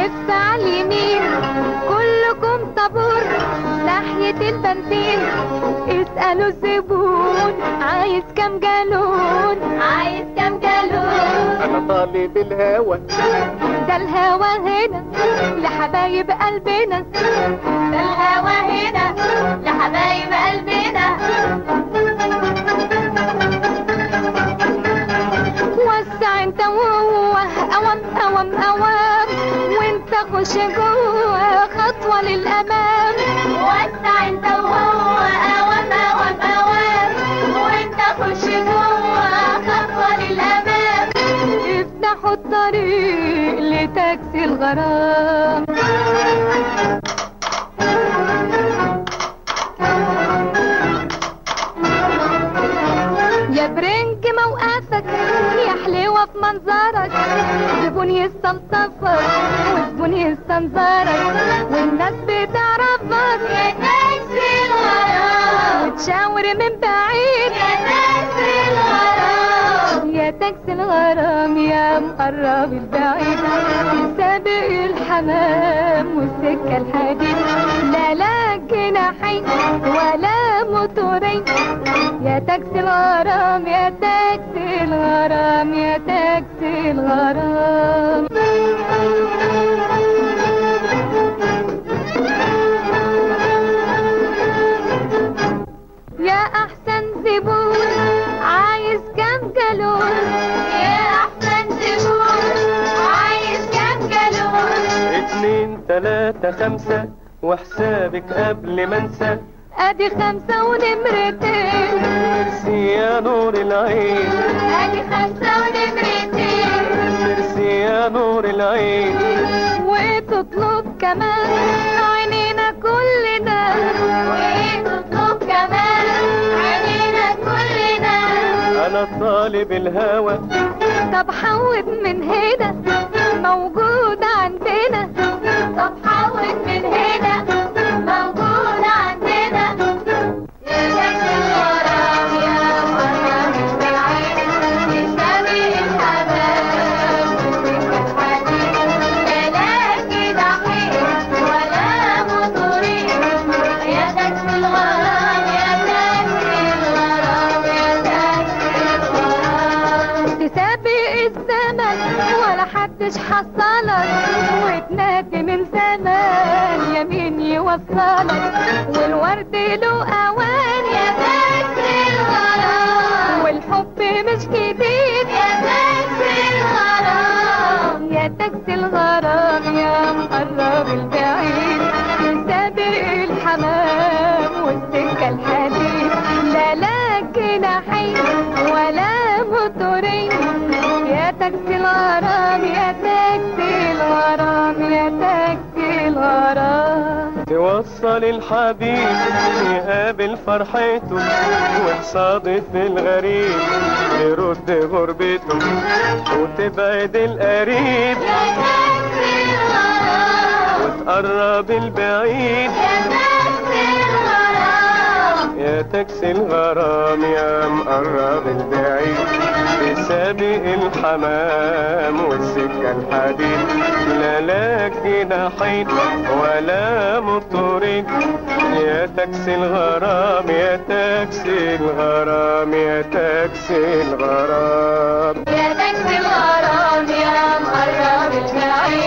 لف على اليمين كلكم طابور ناحية البنزين اسألوا الزبون عايز كام جالون عايز كام جالون انا طالب الهوى ده الهوا هنا لحبايب قلبنا ده الهوا هنا لحبايب قلبنا وسع انت وهو اوام اوام اوام وانت خش جوه خطوة للامام وسع انت وهو اوام اوام اوام وانت خش جوه خطوة للامام افتحوا الطريق لتاكسي الغرام يا برنج موقفك يا حلوة في منظرك زبون يستلطفك وزبون يستنظرك والناس بتعرفك يا تاكسي الغرام وتشاور من بعيد يا تاكسي الغرام يا تاكسي الغرام يا مقرب البعيد سابق الحمام والسكة الحديد لا لا جناحين ولا موتورين يا تاكسي الغرام يا تاكسي الغرام يا تاكسي الغرام يا احسن زبون عايز كام جالون يا احسن زبون عايز كام جالون اتنين تلاتة خمسة وحسابك قبل ما انسى ادي خمسة ونمرتين ميرسي يا نور العين ادي خمسة ونمرتين ميرسي يا نور العين وتطلب كمان عينينا كلنا وتطلب كمان عينينا كلنا انا طالب الهوى طب حود من هنا موجود عندنا طب حود من هنا موجود عندنا يا شكل الغرام يا مرام البعيد تسابق الحمام لا لا كده حيل ولا موتورين يا شكل الغرام يا شكل الغرام يا شكل الغرام تسابق الزمن ولا حدش حصلك وتنادي من زمان يمين يوصلك والورد له اوان يا تاكسي الغرام والحب مش جديد يا تاكسي الغرام يا تاكسي الغرام يا مقرب البعيد تسابق الحمام والسكة الحديد لا لا جناحين ولا موتورين يا تاكسي الغرام يا تاكسي الغرام يا تاكسي الغرام توصل الحبيب يقابل فرحته وتصادف الغريب يرد غربته وتبعد القريب يا تاكسي الغرام وتقرب البعيد يا تاكسي الغرام يا تاكسي الغرام يا مقرب البعيد تسابق الحمام والسكة الحديد لا لا جناحين ولا موتورين يا تاكسي الغرام يا تاكسي الغرام يا تاكسي الغرام يا تاكسي الغرام يا مقرب البعيد